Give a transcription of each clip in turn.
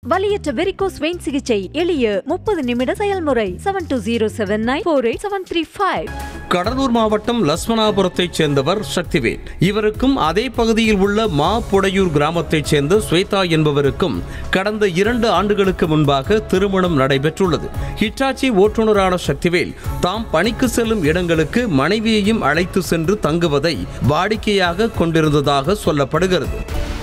வலியற்ற varicose vein சிகிச்சை எளிய முப்பது நிமிட செயல்முறை seven two zero seven nine four eight seven three five Cuddalore மாவட்டம் லட்சுமணாபுரத்தைச் சேர்ந்தவர் சக்திவேல் இவருக்கும் அதே பகுதியில் உள்ள மா புடையூர் கிராமத்தைச் சேர்ந்த ஸ்வேதா என்பவருக்கும் கடந்த இரண்டு ஆண்டுகளுக்கு முன்பாக திருமணம் நடைபெற்றுள்ளது ஹிட்டாச்சி ஓட்டுநரான சக்திவேல் தாம் பணிக்கு செல்லும் இடங்களுக்கு மனைவியையும் அழைத்து சென்று தங்குவதை வாடிக்கையாக கொண்டிருந்ததாக சொல்லப்படுகிறது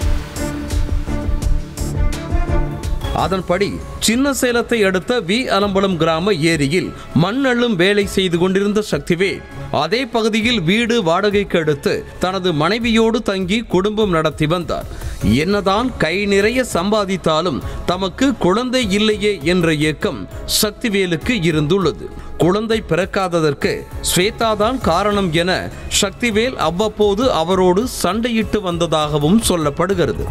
அதன்படி சின்ன சேலத்தை அடுத்த வி அலம்பலம் கிராம ஏரியில் மண் அள்ளும் வேலை செய்து கொண்டிருந்த சக்திவேல் அதே பகுதியில் வீடு வாடகைக்கு எடுத்து தனது மனைவியோடு தங்கி குடும்பம் நடத்தி வந்தார் என்னதான் கை நிறைய சம்பாதித்தாலும் தமக்கு குழந்தை இல்லையே என்ற ஏக்கம் சக்திவேலுக்கு இருந்துள்ளது குழந்தை பிறக்காததற்கு ஸ்வேதாதான் காரணம் என சக்திவேல் அவ்வப்போது அவரோடு சண்டையிட்டு வந்ததாகவும் சொல்லப்படுகிறது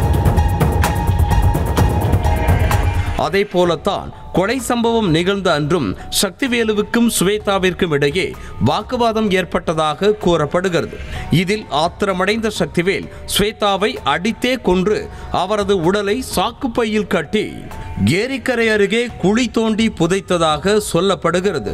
அதே போலத்தான் கொலை சம்பவம் நிகழ்ந்த அன்றும் சக்திவேலுவுக்கும் சுவேதாவிற்கும் இடையே வாக்குவாதம் ஏற்பட்டதாக கூறப்படுகிறது இதில் ஆத்திரமடைந்த சக்திவேல் ஸ்வேதாவை அடித்தே கொன்று அவரது உடலை சாக்குப்பையில் கட்டி ஏரிக்கரை அருகே குழி தோண்டி புதைத்ததாக சொல்லப்படுகிறது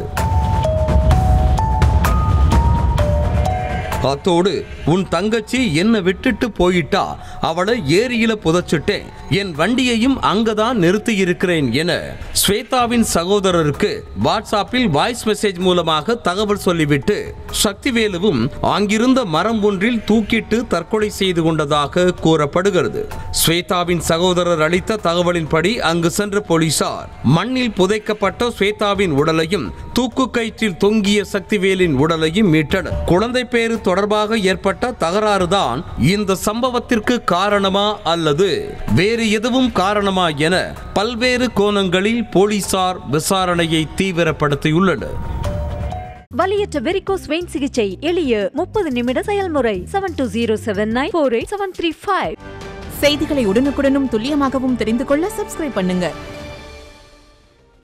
அத்தோடு உன் தங்கச்சி என்ன விட்டுட்டு போயிட்டா அவளை ஏரியில புதைச்சிட்டேன் என் வண்டியையும் அங்கதான் நிறுத்தி இருக்கிறேன் என ஸ்வேதாவின் சகோதரருக்கு வாட்ஸ்அப்பில் வாய்ஸ் மெசேஜ் மூலமாக தகவல் சொல்லிவிட்டு சக்திவேலுவும் அங்கிருந்த மரம் ஒன்றில் தூக்கிட்டு தற்கொலை செய்து கொண்டதாக கூறப்படுகிறது ஸ்வேதாவின் சகோதரர் அளித்த தகவலின்படி அங்கு சென்ற போலீசார் மண்ணில் புதைக்கப்பட்ட ஸ்வேதாவின் உடலையும் தூக்கு கயிற்றில் தொங்கிய சக்திவேலின் உடலையும் மீட்டனர் குழந்தை பேறு தொடர்பாக ஏற்பட்ட தகராறுதான் இந்த சம்பவத்திற்கு காரணமா அல்லது வேறு எதுவும் காரணமா என பல்வேறு கோணங்களில் போலீசார் விசாரணையை தீவிரப்படுத்தியுள்ளனர் வலியற்ற வெரிகோஸ் வெயின் சிகிச்சை எளிய முப்பது நிமிட செயல்முறை seven two zero seven nine four eight seven three five செய்திகளை உடனுக்குடனும் துல்லியமாகவும் தெரிந்து கொள்ள சப்ஸ்கிரைப் பண்ணுங்க